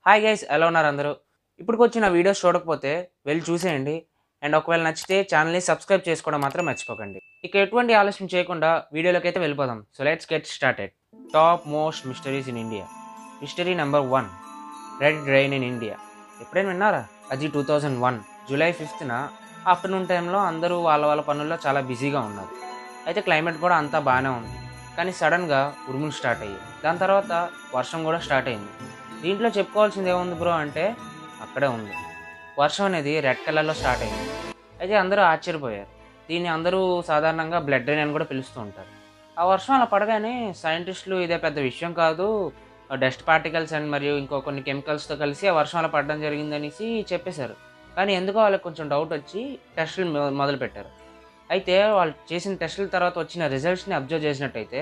hi guys ఎలా ఉన్నారు అందరూ ఇప్పుడు వచ్చిన వీడియోస్ చూడకపోతే వెళ్ళి చూసేయండి అండ్ ఒకవేళ నచ్చితే ఛానల్ని సబ్స్క్రైబ్ చేసుకోవడం మాత్రం మర్చిపోకండి ఇక ఎటువంటి ఆలస్యం చేయకుండా వీడియోలోకి అయితే వెళ్ళిపోదాం so let's get started top most mysteries in India mystery number one red rain in India ఎప్పుడైనా విన్నారా అది టూ థౌజండ్ వన్ జూలై ఫిఫ్త్న ఆఫ్టర్నూన్ టైంలో అందరూ వాళ్ళ వాళ్ళ పనుల్లో చాలా బిజీగా ఉన్నారు అయితే క్లైమేట్ కూడా అంతా బాగానే ఉంది కానీ సడన్గా ఉరుములు స్టార్ట్ అయ్యాయి దాని తర్వాత వర్షం కూడా స్టార్ట్ అయింది దీంట్లో చెప్పుకోవాల్సింది ఏముంది బ్రో అంటే అక్కడే ఉంది వర్షం అనేది రెడ్ కలర్లో స్టార్ట్ అయింది అయితే అందరూ ఆశ్చర్యపోయారు దీన్ని అందరూ సాధారణంగా బ్లడ్ రైన్ అని కూడా పిలుస్తూ ఉంటారు ఆ వర్షం అలా పడగానే సైంటిస్టులు ఇదే పెద్ద విషయం కాదు డస్ట్ పార్టికల్స్ అండ్ మరియు ఇంకో కొన్ని కెమికల్స్తో కలిసి ఆ వర్షం అలా పడడం జరిగిందనేసి చెప్పేశారు కానీ ఎందుకో వాళ్ళకి కొంచెం డౌట్ వచ్చి టెస్టులు మొ- మొదలుపెట్టారు అయితే వాళ్ళు చేసిన టెస్టుల తర్వాత వచ్చిన రిజల్ట్స్ని అబ్జర్వ్ చేసినట్టయితే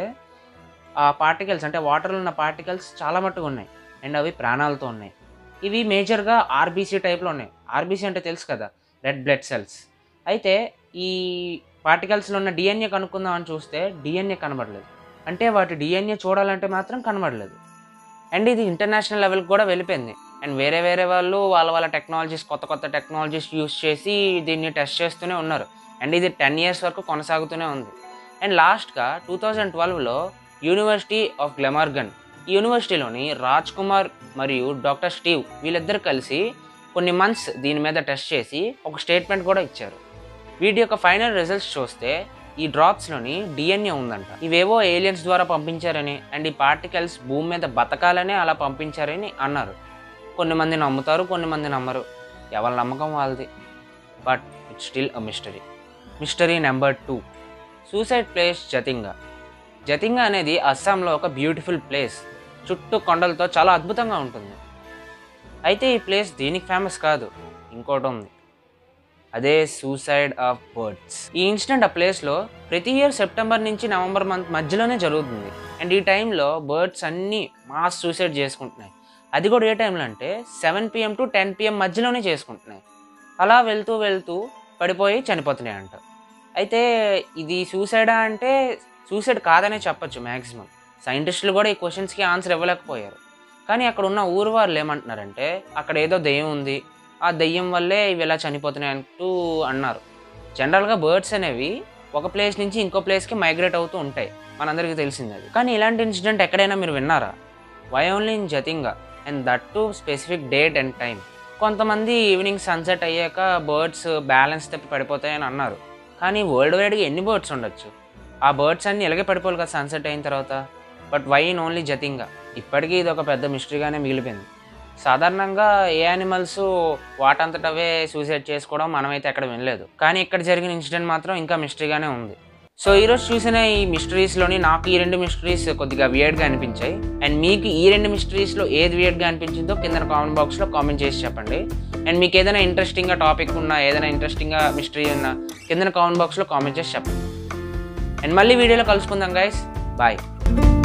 ఆ పార్టికల్స్ అంటే వాటర్లో ఉన్న పార్టికల్స్ చాలా మట్టుగా ఉన్నాయి అండ్ అవి ప్రాణాలతో ఉన్నాయి ఇవి మేజర్గా ఆర్బీసీ టైప్లో ఉన్నాయి ఆర్బీసీ అంటే తెలుసు కదా రెడ్ బ్లడ్ సెల్స్ అయితే ఈ పార్టికల్స్లో ఉన్న డిఎన్ఏ కనుక్కుందాం అని చూస్తే డిఎన్ఏ కనబడలేదు అంటే వాటి డిఎన్ఏ చూడాలంటే మాత్రం కనబడలేదు అండ్ ఇది ఇంటర్నేషనల్ లెవెల్కి కూడా వెళ్ళిపోయింది అండ్ వేరే వేరే వాళ్ళు వాళ్ళ వాళ్ళ టెక్నాలజీస్ కొత్త కొత్త టెక్నాలజీస్ యూస్ చేసి దీన్ని టెస్ట్ చేస్తూనే ఉన్నారు అండ్ ఇది టెన్ ఇయర్స్ వరకు కొనసాగుతూనే ఉంది అండ్ లాస్ట్గా టూ థౌజండ్ ట్వెల్వ్లో యూనివర్సిటీ ఆఫ్ గ్లెమార్గన్ ఈ యూనివర్సిటీలోని రాజ్ కుమార్ మరియు డాక్టర్ స్టీవ్ వీళ్ళిద్దరు కలిసి కొన్ని మంత్స్ దీని మీద టెస్ట్ చేసి ఒక స్టేట్మెంట్ కూడా ఇచ్చారు వీటి యొక్క ఫైనల్ రిజల్ట్స్ చూస్తే ఈ డ్రాప్స్లోని డిఎన్ఏ ఉందంట ఇవేవో ఏలియన్స్ ద్వారా పంపించారని అండ్ ఈ పార్టికల్స్ భూమి మీద బతకాలనే అలా పంపించారని అన్నారు కొన్ని మంది నమ్ముతారు కొన్ని మంది నమ్మరు ఎవరి నమ్మకం వాళ్ళది but it's still a mystery mystery number two suicide place Jatinga Jatinga అనేది అస్సాంలో ఒక బ్యూటిఫుల్ ప్లేస్ చుట్టూ కొండలతో చాలా అద్భుతంగా ఉంటుంది అయితే ఈ ప్లేస్ దీనికి ఫేమస్ కాదు ఇంకోటి ఉంది అదే సూసైడ్ ఆఫ్ బర్డ్స్ ఈ ఇన్సిడెంట్ ఆ ప్లేస్లో ప్రతి ఇయర్ సెప్టెంబర్ నుంచి నవంబర్ మంత్ మధ్యలోనే జరుగుతుంది అండ్ ఈ టైంలో బర్డ్స్ అన్నీ మాస్ సూసైడ్ చేసుకుంటున్నాయి అది కూడా ఏ టైంలో అంటే seven PM to ten PM మధ్యలోనే చేసుకుంటున్నాయి అలా వెళ్తూ వెళ్తూ పడిపోయి చనిపోతున్నాయి అంట అయితే ఇది సూసైడా అంటే సూసైడ్ కాదనే చెప్పొచ్చు మ్యాక్సిమం సైంటిస్టులు కూడా ఈ క్వశ్చన్స్కి ఆన్సర్ ఇవ్వలేకపోయారు కానీ అక్కడ ఉన్న ఊరు వాళ్ళు ఏమంటున్నారంటే అక్కడ ఏదో దెయ్యం ఉంది ఆ దెయ్యం వల్లే ఇవి ఇలా చనిపోతున్నాయి అంటూ అన్నారు జనరల్గా బర్డ్స్ అనేవి ఒక ప్లేస్ నుంచి ఇంకో ప్లేస్కి మైగ్రేట్ అవుతూ ఉంటాయి మనందరికీ తెలిసింది అది కానీ ఇలాంటి ఇన్సిడెంట్ ఎక్కడైనా మీరు విన్నారా why only in Jatinga and that to specific date and time కొంతమంది ఈవినింగ్ సన్సెట్ అయ్యాక బర్డ్స్ బ్యాలెన్స్ తప్పి పడిపోతాయని అన్నారు కానీ వరల్డ్ వైడ్గా ఎన్ని బర్డ్స్ ఉండొచ్చు ఆ బర్డ్స్ అన్ని ఇలాగే పడిపోవాలి కదా సన్సెట్ అయిన తర్వాత but why in only Jatinga ఇప్పటికీ ఇది ఒక పెద్ద మిస్టరీగానే మిగిలిపోయింది సాధారణంగా ఏ యానిమల్స్ వాటంతటవే సూసైడ్ చేసుకోవడం మనమైతే ఎక్కడ వినలేదు కానీ ఇక్కడ జరిగిన ఇన్సిడెంట్ మాత్రం ఇంకా మిస్టరీగానే ఉంది సో ఈరోజు చూసిన ఈ మిస్టరీస్లోని నాకు ఈ రెండు మిస్టరీస్ కొద్దిగా వియర్డ్గా అనిపించాయి అండ్ మీకు ఈ రెండు మిస్టరీస్లో ఏది వియర్డ్గా అనిపించిందో కింద కామెంట్ బాక్స్లో కామెంట్ చేసి చెప్పండి అండ్ మీకు ఏదైనా ఇంట్రెస్టింగ్గా టాపిక్ ఉన్నా ఏదైనా ఇంట్రెస్టింగ్గా మిస్టరీ ఉన్నా కింద కామెంట్ బాక్స్లో కామెంట్ చేసి చెప్పండి అండ్ మళ్ళీ వీడియోలో కలుసుకుందాం గైస్ బాయ్